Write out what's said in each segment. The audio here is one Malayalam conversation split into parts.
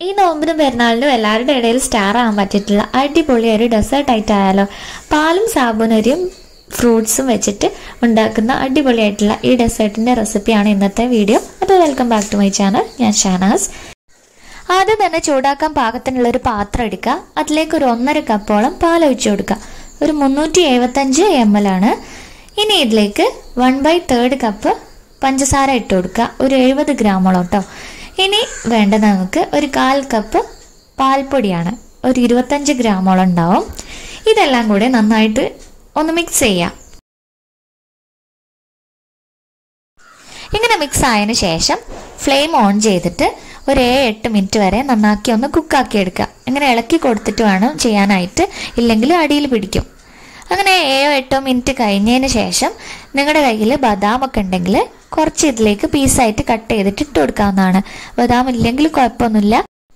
ഈ നോമ്പിനും പെരുന്നാളിനും എല്ലാവരുടെ ഇടയിൽ സ്റ്റാർ ആകാൻ പറ്റിയിട്ടുള്ള അടിപൊളി ഒരു ഡെസേർട്ട് ആയിട്ട് ആയാലോ പാലും സാബുനരിയും ഫ്രൂട്ട്സും വെച്ചിട്ട് ഉണ്ടാക്കുന്ന അടിപൊളിയായിട്ടുള്ള ഈ ഡെസേർട്ടിന്റെ റെസിപ്പിയാണ് ഇന്നത്തെ വീഡിയോ അപ്പോൾ welcome back to my channel ഞാൻ ഷാനാസ് ആദ്യം തന്നെ ചൂടാക്കാൻ പാകത്തിനുള്ള ഒരു പാത്രം എടുക്കുക അതിലേക്ക് ഒരു ഒന്നര കപ്പോളം പാൽ ഒഴിച്ചു കൊടുക്കുക ഒരു മുന്നൂറ്റി എഴുപത്തഞ്ച് എം എൽ ആണ് ഇനി ഇതിലേക്ക് വൺ ബൈ തേർഡ് കപ്പ് പഞ്ചസാര ഇട്ട് കൊടുക്കുക ഒരു എഴുപത് ഗ്രാമോളം കേട്ടോ ഇനി വേണ്ടത് നമുക്ക് ഒരു കാൽ കപ്പ് പാൽപ്പൊടിയാണ് ഒരു ഇരുപത്തഞ്ച് ഗ്രാമോളം ഉണ്ടാവും ഇതെല്ലാം കൂടെ നന്നായിട്ട് ഒന്ന് മിക്സ് ചെയ്യാം ഇങ്ങനെ മിക്സ് ആയതിനു ശേഷം ഫ്ലെയിം ഓൺ ചെയ്തിട്ട് ഒരു ഏഴ് എട്ട് മിനിറ്റ് വരെ നന്നാക്കി ഒന്ന് കുക്കാക്കി എടുക്കുക ഇങ്ങനെ ഇളക്കി കൊടുത്തിട്ട് വേണം ചെയ്യാനായിട്ട് ഇല്ലെങ്കിൽ അടിയിൽ പിടിക്കും അങ്ങനെ ഏഴോ എട്ടോ മിനിറ്റ് കഴിഞ്ഞതിന് ശേഷം നിങ്ങളുടെ കയ്യിൽ ബദാമൊക്കെ ഉണ്ടെങ്കിൽ കുറച്ച് ഇതിലേക്ക് പീസായിട്ട് കട്ട് ചെയ്തിട്ട് ഇട്ട് കൊടുക്കാവുന്നതാണ് ബദാം ഇല്ലെങ്കിൽ കുഴപ്പമൊന്നുമില്ല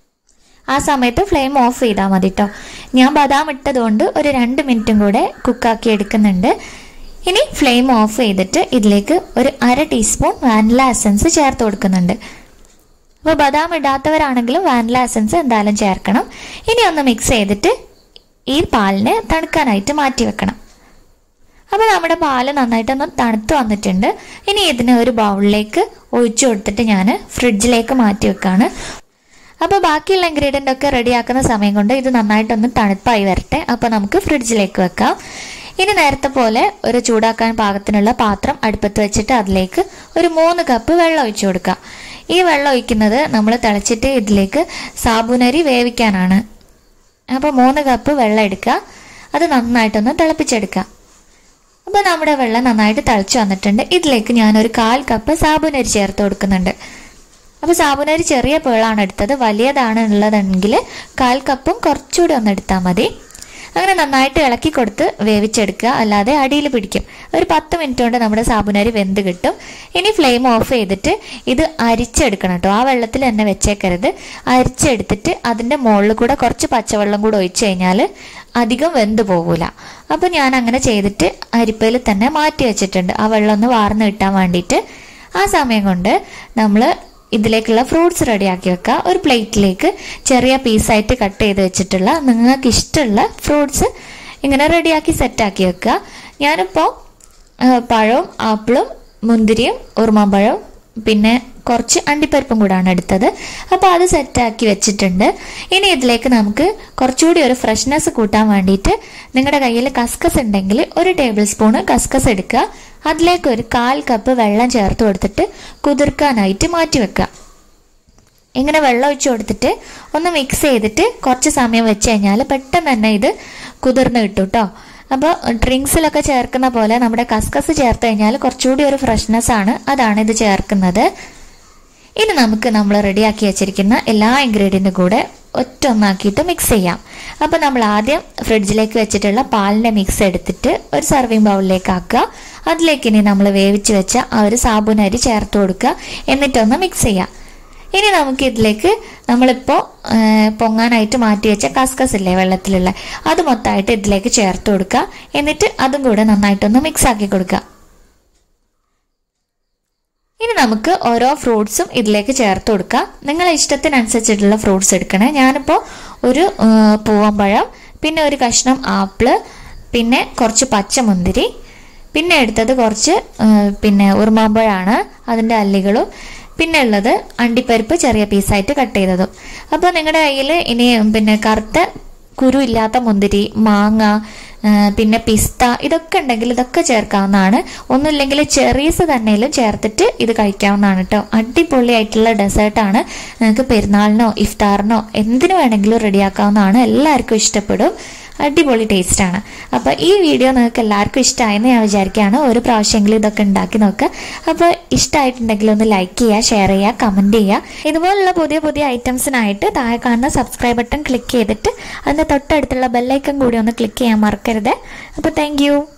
ആ സമയത്ത് ഫ്ലെയിം ഓഫ് ചെയ്താൽ മതി കേട്ടോ ഞാൻ ബദാം ഇട്ടതുകൊണ്ട് ഒരു രണ്ട് മിനിറ്റും കൂടെ കുക്കാക്കി എടുക്കുന്നുണ്ട് ഇനി ഫ്ലെയിം ഓഫ് ചെയ്തിട്ട് ഇതിലേക്ക് ഒരു അര ടീസ്പൂൺ വാനില എസൻസ് ചേർത്ത് കൊടുക്കുന്നുണ്ട് അപ്പോൾ ബദാം ഇടാത്തവരാണെങ്കിലും വാനില എസൻസ് എന്തായാലും ചേർക്കണം ഇനി ഒന്ന് മിക്സ് ചെയ്തിട്ട് ഈ പാലിനെ തണുക്കാനായിട്ട് മാറ്റി വെക്കണം അപ്പോൾ നമ്മുടെ പാല് നന്നായിട്ടൊന്ന് തണുത്ത് വന്നിട്ടുണ്ട് ഇനി ഇതിനെ ഒരു ബൗളിലേക്ക് ഒഴിച്ചു കൊടുത്തിട്ട് ഞാൻ ഫ്രിഡ്ജിലേക്ക് മാറ്റി വെക്കാണ് അപ്പോൾ ബാക്കിയുള്ള ഇൻഗ്രീഡിയൻ്റ് ഒക്കെ റെഡിയാക്കുന്ന സമയം കൊണ്ട് ഇത് നന്നായിട്ടൊന്ന് തണുപ്പായി വരട്ടെ അപ്പോൾ നമുക്ക് ഫ്രിഡ്ജിലേക്ക് വെക്കാം ഇനി നേരത്തെ പോലെ ഒരു ചൂടാക്കാൻ പാകത്തിനുള്ള പാത്രം അടുപ്പത്ത് വെച്ചിട്ട് അതിലേക്ക് ഒരു മൂന്ന് കപ്പ് വെള്ളം ഒഴിച്ചു കൊടുക്കുക ഈ വെള്ളം ഒഴിക്കുന്നത് നമ്മൾ തിളച്ചിട്ട് ഇതിലേക്ക് സാബുനരി വേവിക്കാനാണ് അപ്പോൾ മൂന്ന് കപ്പ് വെള്ളം എടുക്കുക അത് നന്നായിട്ടൊന്ന് തിളപ്പിച്ചെടുക്കുക അപ്പോൾ നമ്മുടെ വെള്ളം നന്നായിട്ട് തിളച്ച് വന്നിട്ടുണ്ട് ഇതിലേക്ക് ഞാനൊരു കാൽ കപ്പ് സാബുനരി ചേർത്ത് കൊടുക്കുന്നുണ്ട് അപ്പോൾ സാബുനരി ചെറിയ പേളാണ് എടുത്തത് വലിയതാണ് ഉള്ളതെങ്കിൽ കാൽ കപ്പും കുറച്ചുകൂടി ഒന്ന് എടുത്താൽ മതി അങ്ങനെ നന്നായിട്ട് ഇളക്കി കൊടുത്ത് വേവിച്ചെടുക്കുക അല്ലാതെ അടിയിൽ പിടിക്കും ഒരു പത്ത് മിനിറ്റ് കൊണ്ട് നമ്മുടെ സാബുനരി വെന്ത് കിട്ടും ഇനി ഫ്ലെയിം ഓഫ് ചെയ്തിട്ട് ഇത് അരിച്ചെടുക്കണം കേട്ടോ ആ വെള്ളത്തിൽ തന്നെ വെച്ചേക്കരുത് അരിച്ചെടുത്തിട്ട് അതിൻ്റെ മുകളിൽ കൂടെ കുറച്ച് പച്ചവെള്ളം കൂടെ ഒഴിച്ചു കഴിഞ്ഞാൽ അധികം വെന്ത് പോകൂല അപ്പോൾ ഞാൻ അങ്ങനെ ചെയ്തിട്ട് അരിപ്പയിൽ തന്നെ മാറ്റി വെച്ചിട്ടുണ്ട് ആ വെള്ളം ഒന്ന് വാർന്ന് കിട്ടാൻ വേണ്ടിയിട്ട് ആ സമയം കൊണ്ട് നമ്മൾ ഇതിലേക്കുള്ള ഫ്രൂട്ട്സ് റെഡിയാക്കി വെക്കുക ഒരു പ്ലേറ്റിലേക്ക് ചെറിയ പീസായിട്ട് കട്ട് ചെയ്ത് വെച്ചിട്ടുള്ള നിങ്ങൾക്ക് ഇഷ്ടമുള്ള ഫ്രൂട്ട്സ് ഇങ്ങനെ റെഡിയാക്കി സെറ്റാക്കി വെക്കുക ഞാനിപ്പോൾ പഴവും ആപ്പിളും മുന്തിരിയും ഉറുമാമ്പഴവും പിന്നെ കുറച്ച് അണ്ടിപ്പരിപ്പും കൂടാണ് എടുത്തത് അപ്പോൾ അത് സെറ്റാക്കി വെച്ചിട്ടുണ്ട് ഇനി ഇതിലേക്ക് നമുക്ക് കുറച്ചുകൂടി ഒരു ഫ്രഷ്നെസ് കൂട്ടാൻ വേണ്ടിയിട്ട് നിങ്ങളുടെ കയ്യിൽ കസ്കസ് ഉണ്ടെങ്കിൽ ഒരു ടേബിൾ സ്പൂണ് കസ്കസ് എടുക്കുക അതിലേക്ക് ഒരു കാൽ കപ്പ് വെള്ളം ചേർത്ത് കൊടുത്തിട്ട് കുതിർക്കാനായിട്ട് മാറ്റി വെക്കുക ഇങ്ങനെ വെള്ളം ഒഴിച്ചു കൊടുത്തിട്ട് ഒന്ന് മിക്സ് ചെയ്തിട്ട് കുറച്ച് സമയം വെച്ച് കഴിഞ്ഞാൽ പെട്ടെന്ന് തന്നെ ഇത് കുതിർന്ന് കിട്ടും കേട്ടോ അപ്പോൾ ഡ്രിങ്ക്സിലൊക്കെ ചേർക്കുന്ന പോലെ നമ്മുടെ കസ്കസ് ചേർത്ത് കഴിഞ്ഞാൽ കുറച്ചുകൂടി ഒരു ഫ്രഷ്നെസ് ആണ് അതാണ് ഇത് ചേർക്കുന്നത് ഇനി നമുക്ക് നമ്മൾ റെഡിയാക്കി വെച്ചിരിക്കുന്ന എല്ലാ ഇൻഗ്രീഡിയൻറ്റും കൂടെ ഒറ്റ ഒന്നാക്കിയിട്ട് മിക്സ് ചെയ്യാം അപ്പോൾ നമ്മൾ ആദ്യം ഫ്രിഡ്ജിലേക്ക് വെച്ചിട്ടുള്ള പാലിൻ്റെ മിക്സ് എടുത്തിട്ട് ഒരു സർവിങ് ബൗളിലേക്ക് ആക്കുക അതിലേക്ക് ഇനി നമ്മൾ വേവിച്ച് വെച്ച ആ ഒരു സാബുനരി ചേർത്ത് കൊടുക്കുക എന്നിട്ടൊന്ന് മിക്സ് ചെയ്യാം ഇനി നമുക്ക് ഇതിലേക്ക് നമ്മളിപ്പോൾ പൊങ്ങാനായിട്ട് മാറ്റി വെച്ച കസ്കസ് ഇല്ലേ വെള്ളത്തിലുള്ള അത് മൊത്തമായിട്ട് ഇതിലേക്ക് ചേർത്ത് കൊടുക്കുക എന്നിട്ട് അതും കൂടെ നന്നായിട്ടൊന്ന് മിക്സ് ആക്കി കൊടുക്കുക ഇനി നമുക്ക് ഓരോ ഫ്രൂട്ട്സും ഇതിലേക്ക് ചേർത്ത് കൊടുക്കാം നിങ്ങളെ ഇഷ്ടത്തിനനുസരിച്ചിട്ടുള്ള ഫ്രൂട്ട്സ് എടുക്കണേ ഞാനിപ്പോൾ ഒരു പൂവമ്പഴം പിന്നെ ഒരു കഷ്ണം ആപ്പിള് പിന്നെ കുറച്ച് പച്ചമുന്തിരി പിന്നെ എടുത്തത് കുറച്ച് പിന്നെ ഉറുമാമ്പഴമാണ് അതിൻ്റെ അല്ലികളും പിന്നെ ഉള്ളത് അണ്ടിപ്പരിപ്പ് ചെറിയ പീസായിട്ട് കട്ട് ചെയ്തതും അപ്പോൾ നിങ്ങളുടെ കയ്യിൽ ഇനി പിന്നെ കറുത്ത കുരു ഇല്ലാത്ത മുന്തിരി മാങ്ങ പിന്നെ പിസ്ത ഇതൊക്കെ ഉണ്ടെങ്കിൽ ഇതൊക്കെ ചേർക്കാവുന്നതാണ് ഒന്നുമില്ലെങ്കിൽ ചെറീസ് തന്നെയും ചേർത്തിട്ട് ഇത് കഴിക്കാവുന്നതാണ് കേട്ടോ അടിപൊളിയായിട്ടുള്ള ഡെസേർട്ടാണ് നിങ്ങൾക്ക് പെരുന്നാളിനോ ഇഫ്താറിനോ എന്തിനു വേണമെങ്കിലും റെഡിയാക്കാവുന്നതാണ് എല്ലാവർക്കും ഇഷ്ടപ്പെടും അടിപൊളി ടേസ്റ്റാണ് അപ്പോൾ ഈ വീഡിയോ നിങ്ങൾക്ക് എല്ലാവർക്കും ഇഷ്ടമായെന്ന് ഞാൻ വിചാരിക്കുകയാണ് ഒരു പ്രാവശ്യമെങ്കിലും ഇതൊക്കെ ഉണ്ടാക്കി നോക്കുക അപ്പോൾ ഇഷ്ടമായിട്ടുണ്ടെങ്കിൽ ഒന്ന് ലൈക്ക് ചെയ്യുക ഷെയർ ചെയ്യുക കമൻറ്റ് ചെയ്യുക ഇതുപോലുള്ള പുതിയ പുതിയ ഐറ്റംസിനായിട്ട് താഴെ കാണുന്ന സബ്സ്ക്രൈബ് ബട്ടൺ ക്ലിക്ക് ചെയ്തിട്ട് അതിൻ്റെ തൊട്ടടുത്തുള്ള ബെല്ലൈക്കൺ കൂടി ഒന്ന് ക്ലിക്ക് ചെയ്യാൻ മറക്കരുത് അപ്പോൾ താങ്ക്